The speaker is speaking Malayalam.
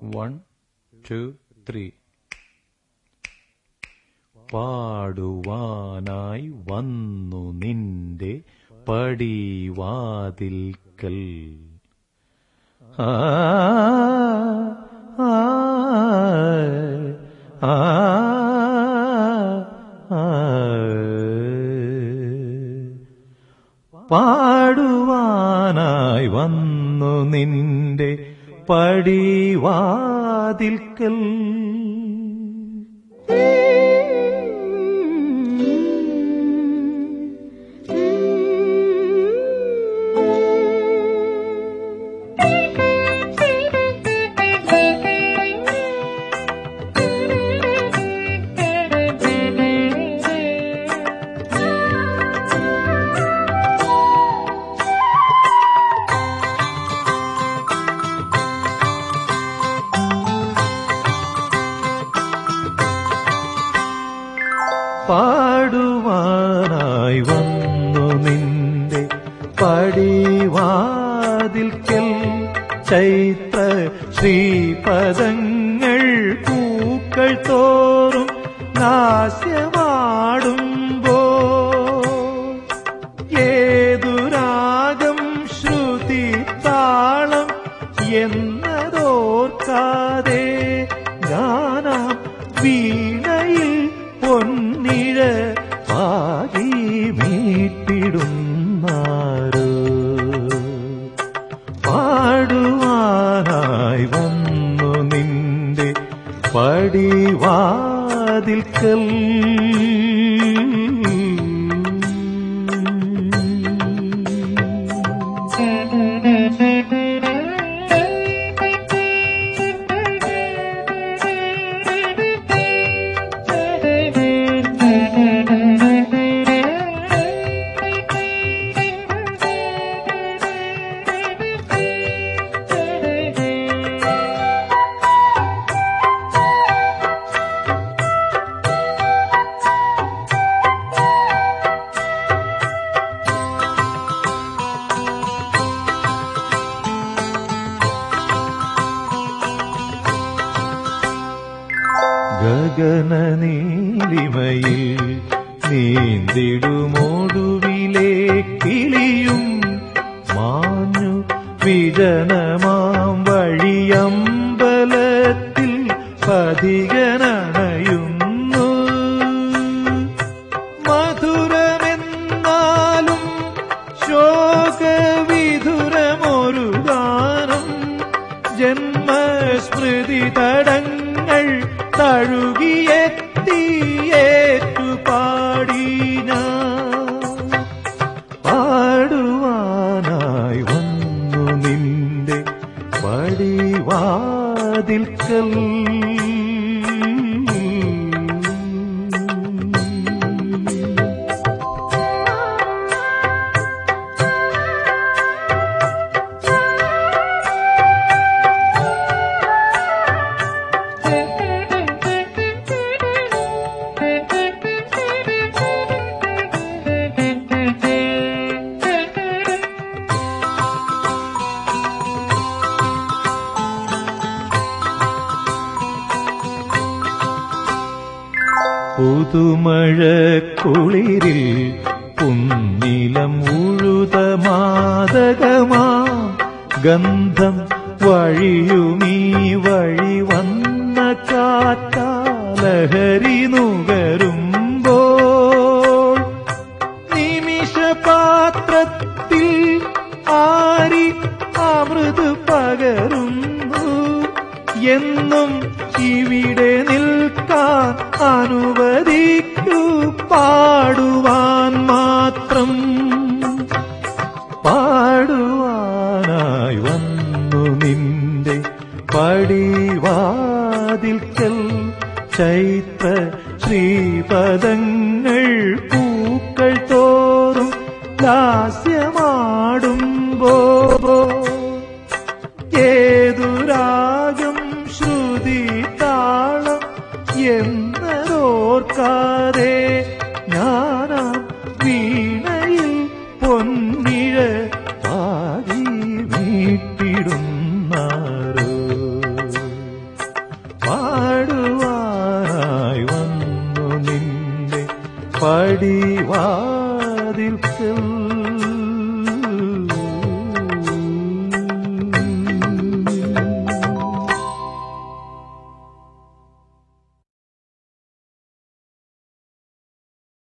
വൺ ടു ത്രീ പാടുവാനായി വന്നു നിന്റെ പടിവാതിൽക്കൽ ആ ആ ആ ആ പാടുവാനായി വന്നു നിന്റെ പടിവാതിൽക്കൽ പാടുവാനായി വന്നു നിന്റെ പടിവാതിൽക്കൽ ചൈത്ര ശ്രീപദങ്ങൾ പൂക്കൾ തോറും നാസ്യമാടുമ്പോ ഏതു രാഗം ശ്രുതി താളം എന്നതോർക്കാതെ ഞാനാം വീണയിൽ പൊന്നിഴ പാകി മീട്ടിടുന്നാരോ പാടുവാനായി വന്നു നിന്റെ പടിവാതിൽക്കൽ ഗഗന നീലിമയിൽ നീന്തിടുമോടുവിലെ കിളിയും മാഞ്ഞു വിജനമാം വഴിയമ്പലത്തിൽ പതികനണയുന്നു മധുരമെന്നാലും ശോകവിധുരമൊരു ഗാനം ജന്മസ്മൃതി തടങ്ങൾ തഴുകിയെത്തിയേറ്റു പാടി ഞാൻ പാടുവാനായി വന്നു നിന്റെ പടിവാതിൽക്കൽ പുതുമഴ കുളിരിൽ പുന്നിലം ഉഴുത മാതകമാം ഗന്ധം വഴിയുമീ വഴി വന്ന കാറ്റാലഹരി നുകരുമ്പോൾ നിമിഷപാത്രത്തിൽ ആരി അമൃത് പകരുന്നു എന്നും ഇവിടെ നിൽക്കാൻ അനുവദിക്കൂ പാടുവാൻ മാത്രം പാടുവാനായി വന്നു നിന്റെ പടിവാതിൽക്കൽ ചൈത്ര ശ്രീപദങ്ങൾ പൂക്കൾ തോറും ലാസ്യമാടുമ്പോ ഏതു രാഗം ശ്രുതി താളം എന്നതോർക്കാതെ ഞാനാം വീണയിൽ പൊന്നിഴ പാടി വീട്ടിടുന്നാരോ പടിവാതിൽ